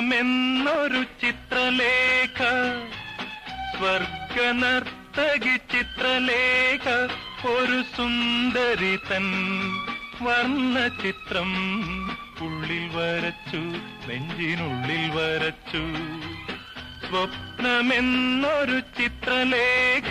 സ്വപ്നമെന്നൊരു ചിത്രലേഖ സ്വർഗനർത്തകി ചിത്രലേഖ ഒരു സുന്ദരി തൻ വർണ്ണ ചിത്രം ഉള്ളിൽ വരച്ചു നെഞ്ചിനുള്ളിൽ വരച്ചു സ്വപ്നമെന്നൊരു ചിത്രലേഖ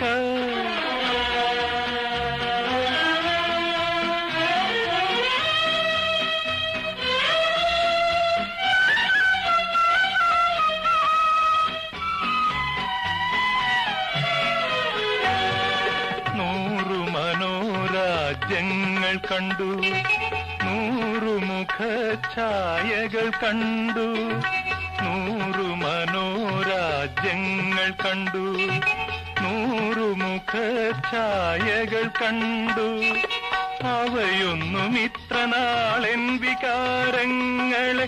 നൂറു മനോരാജ്യങ്ങൾ കണ്ടു നൂറു മുഖഛായകൾ കണ്ടു നൂറു മനോരാജ്യങ്ങൾ കണ്ടു നൂറു മുഖഛായകൾ കണ്ടു അവയൊന്നും ഇത്ര നാളെൻ വികാരങ്ങളെ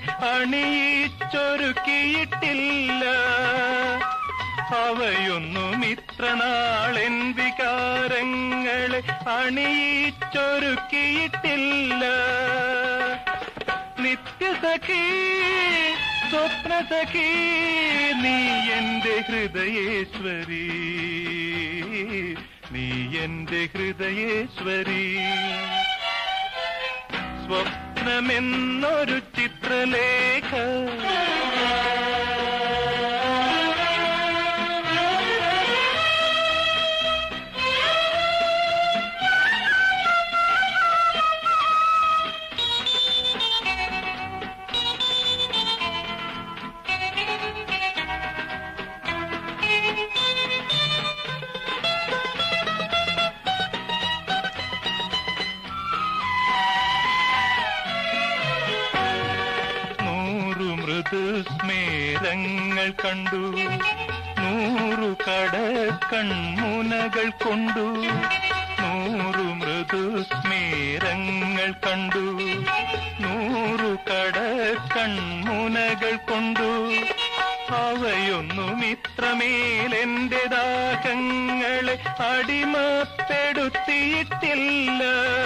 അണിയിച്ചൊരുക്കിയിട്ടില്ല അവയൊന്നും ഇത്ര നാളെൻ വികാരങ്ങളെ അണിയിച്ചൊരുക്കിയിട്ടില്ല നിത്യസഖി സ്വപ്നസഖി നീ എന്റെ ഹൃദയേശ്വരി നീ എന്റെ ഹൃദയേശ്വരി സ്വപ്നമെന്നൊരു ചിത്രലേഖ നൂറു മൃദുസ്മേരങ്ങൾ കണ്ടു നൂറു കടക്കൺമുനകൾ കൊണ്ടു നൂറു മൃദുസ്മേരങ്ങൾ കണ്ടു നൂറു കടക്കൺമുനകൾ കൊണ്ടു അവയൊന്നും ഇത്രമേൽ എന്റെ ദാഹങ്ങളെ അടിമപ്പെടുത്തിയിട്ടില്ല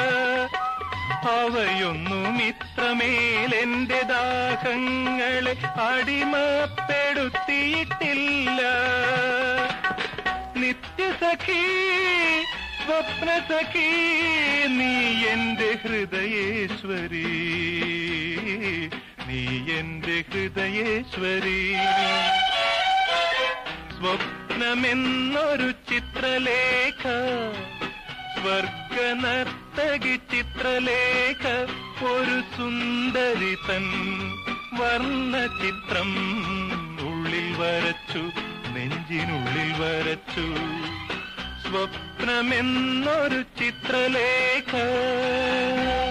അവയൊന്നും ഇത്രമേൽ എന്റെ ദാഹങ്ങളെ അടിമപ്പെടുത്തിയിട്ടില്ല നിത്യസഖി സ്വപ്നസഖി നീ എന്റെ ഹൃദയേശ്വരി നീ എന്റെ ഹൃദയേശ്വരി സ്വപ്നമെന്നൊരു ചിത്രലേഖ സ്വർഗനർത്തകി ചിത്രലേഖ ഒരു സുന്ദരി തൻ വർണ്ണ ചിത്രം ഉള്ളിൽ വരച്ചു നെഞ്ചിനുള്ളിൽ വരച്ചു സ്വപ്നമെന്നൊരു ചിത്രലേഖ